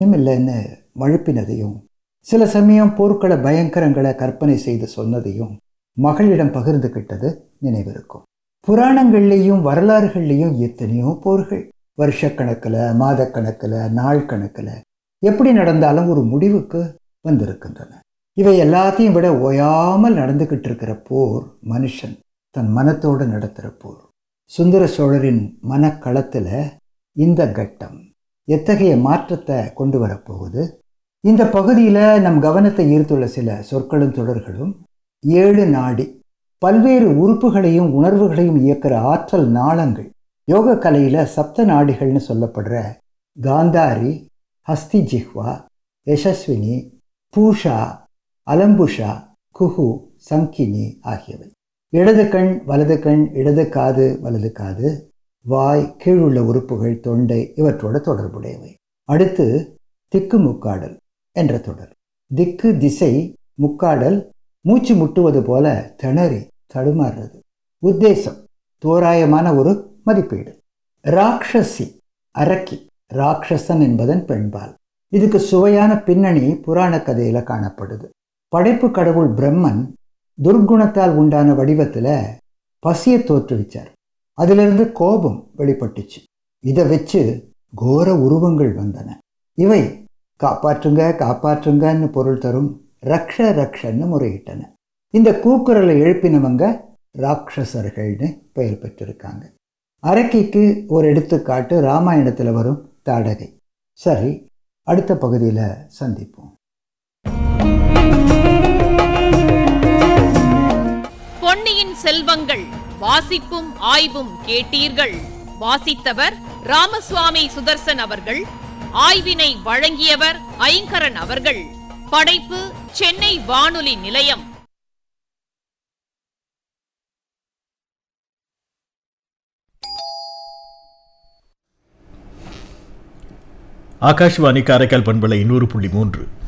இல்லைன்னு மழுப்பினதையும் சில சமயம் போர்க்கள பயங்கரங்களை கற்பனை செய்து சொன்னதையும் மகளிடம் பகிர்ந்துகிட்டது நினைவிருக்கும் புராணங்கள்லேயும் வரலாறுகள்லேயும் எத்தனையோ போர்கள் வருஷக்கணக்கில் மாதக்கணக்கில் நாள் கணக்கில் எப்படி நடந்தாலும் ஒரு முடிவுக்கு வந்திருக்கின்றன இவை எல்லாத்தையும் விட ஓயாமல் நடந்துக்கிட்டு இருக்கிற போர் மனுஷன் தன் மனத்தோடு நடத்துகிற போர் சுந்தர சோழரின் மனக்களத்தில் இந்த கட்டம் எத்தகைய மாற்றத்தை கொண்டு வரப்போகுது இந்த பகுதியில் நம் கவனத்தை ஈர்த்துள்ள சில சொற்களும் தொடர்களும் ஏழு நாடி பல்வேறு உறுப்புகளையும் உணர்வுகளையும் இயக்கிற ஆற்றல் நாளங்கள் யோக கலையில் சப்த நாடிகள்னு சொல்லப்படுற காந்தாரி ஹஸ்தி ஜிஹ்வா யசஸ்வினி பூஷா அலம்புஷா குஹு சங்கினி ஆகியவை இடது கண் வலது கண் இடது காது வலது காது வாய் கீழுள்ள உறுப்புகள் தொண்டை இவற்றோட தொடர்புடையவை அடுத்து திக்கு முக்காடல் என்ற தொடர் திக்கு திசை முக்காடல் மூச்சு முட்டுவது போல திணறி தடுமாறுறது உத்தேசம் தோராயமான ஒரு மதிப்பீடு ராட்சசி அரக்கி ராட்சசன் என்பதன் பெண்பால் இதுக்கு சுவையான பின்னணி புராண கதையில காணப்படுது படைப்பு கடவுள் பிரம்மன் துர்க்குணத்தால் உண்டான வடிவத்தில் பசியை தோற்றுவிச்சார் அதிலிருந்து கோபம் வெளிப்பட்டுச்சு இதை வச்சு கோர உருவங்கள் வந்தன இவை காப்பாற்றுங்க காப்பாற்றுங்கன்னு பொருள் தரும் ரக்ஷ ரக்ஷன்னு முறையிட்டன இந்த கூக்குரலை எழுப்பினவங்க ராட்சசர்கள்னு பெயர் பெற்றிருக்காங்க அரக்கிக்கு ஒரு எடுத்துக்காட்டு ராமாயணத்தில் வரும் தாடகை சரி அடுத்த பகுதியில் சந்திப்போம் பொன்னியின் செல்வங்கள் வாசிப்பும் ஆய்வும் கேட்டீர்கள் வாசித்தவர் ராமசுவாமி சுதர்சன் அவர்கள் ஆய்வினை வழங்கியவர் ஐங்கரன் அவர்கள் படைப்பு சென்னை வானொலி நிலையம் ஆகாஷ்வாணி காரைக்கால் பண்பலை நூறு புள்ளி மூன்று